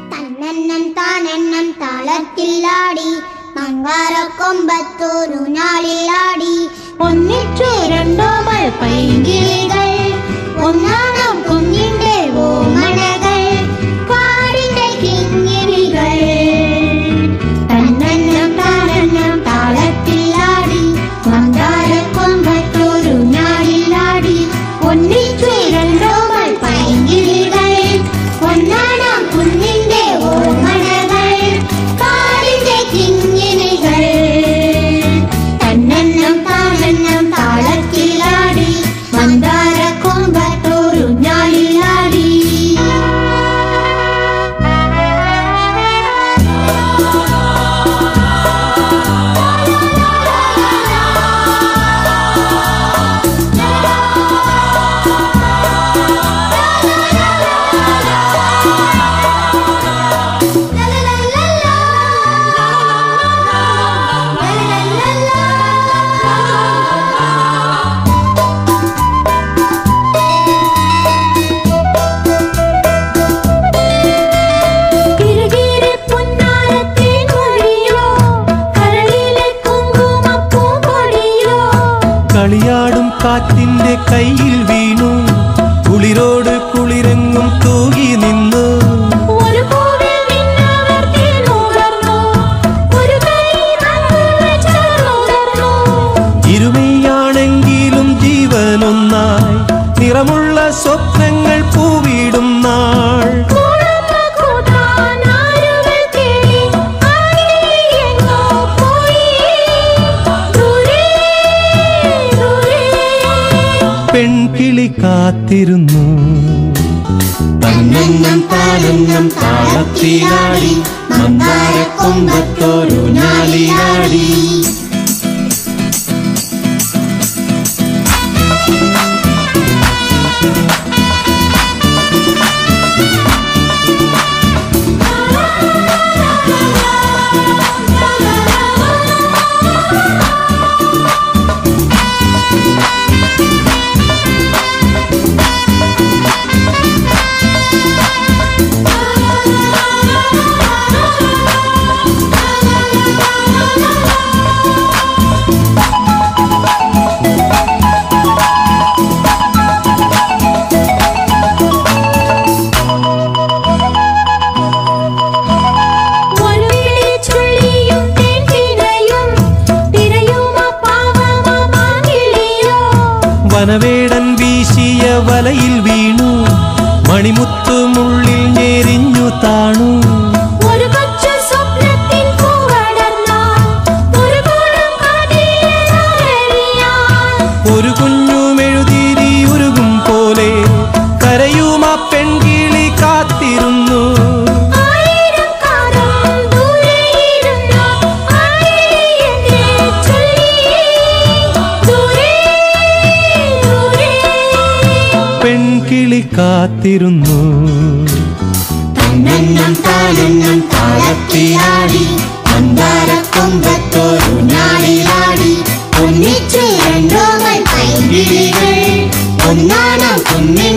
തന്നെന്നം താനെന്നം താളത്തിലാടി മങ്കാരക്കൊമ്പത്തോരു നാളിലാടി ഒന്നിച്ചു രണ്ടോ മഴ പൈങ്കിളികൾ ഒന്നാണം കുഞ്ഞിന്റെ ഓമനകൾ കാടിന്റെ കിങ്ങിണികൾ തന്നെന്നം താനെന്നം താളത്തിലാടി മങ്കാരക്കൊമ്പത്തോരു നാളിലാടി ഒന്നിച്ചു രണ്ടോ മഴ പൈങ്കിളികൾ ഒന്നാണം കുഞ്ഞിന്റെ ഓമനകൾ കാടിന്റെ കിങ്ങിണികൾ തന്നെന്നം താനെന്നം താളത്തിലാടി മന്ദാര കൊമ്പത്തോരു ഞാളിലാടി കിറുകിറെ പൊന്നാരത്തേൻ മൊഴിയോ കരളിലെ കുങ്കുമപ്പൂമ്പൊടിയോ കളിയാടും കാറ്റിന്റെ കയ്യിൽ വീണു കുളിരോട് കുളിരെങ്ങും തൂകി നിന്നു ഒരു പൂവിൽ നിന്നവർ തേനുകർന്നു ഒരു കൈ തമ്മിൽ ചേർന്നുകർന്നു ഇരുമയാണെങ്കിലും ജീവനൊന്നായി നിറമുള്ള സ്വപ്നങ്ങൾ പൂവിടും നാൾ കൂടമ്മ കൂട്ടാൻ ആരുകൾ തേടി ആരെയെങ്ങോ പോയി ദൂരെ ദൂരെ പെൺകിളി കാത്തിരുന്നു തന്നെന്നം താനെന്നം താളത്തിലാടി മന്ദാരക്കൊമ്പത്തോരു ഞാലിയാടി ഒരു കിളി ചുള്ളിയും തേൻതിരയും തിരയുമ പാവമ മാങ്കിളിയോ വനവേടൻ വീശിയ വലയിൽ വീണു മണിമുത്തുമുള്ളിൽ ഞെരിഞ്ഞു താണു ഒരു കൊച്ചു സ്വപ്നത്തിൻ പൂവടർന്ന ഒരു കൂടം കാതിലറിയാൻ ഒരു കുഞ്ഞുമെഴുതിരി ഉരുകും പോലെ കരയുമ പെൺകിളി കാത്തിരുന്നു ആയിരം കാലം ദൂരെയിരുന്ന ആയിരത്തെ ചൊല്ലി ദൂരെ ദൂരെ പെൺകിളി കാത്തിരുന്നു തന്നെന്നം താനെന്നം താളത്തിലാടി മന്ദാരക്കൊമ്പത്തോരു ഞാളിലാടി ഒന്നിച്ചു രണ്ടോമൽ പൈങ്കിളികൾ ഒന്നാണം കുഞ്ഞി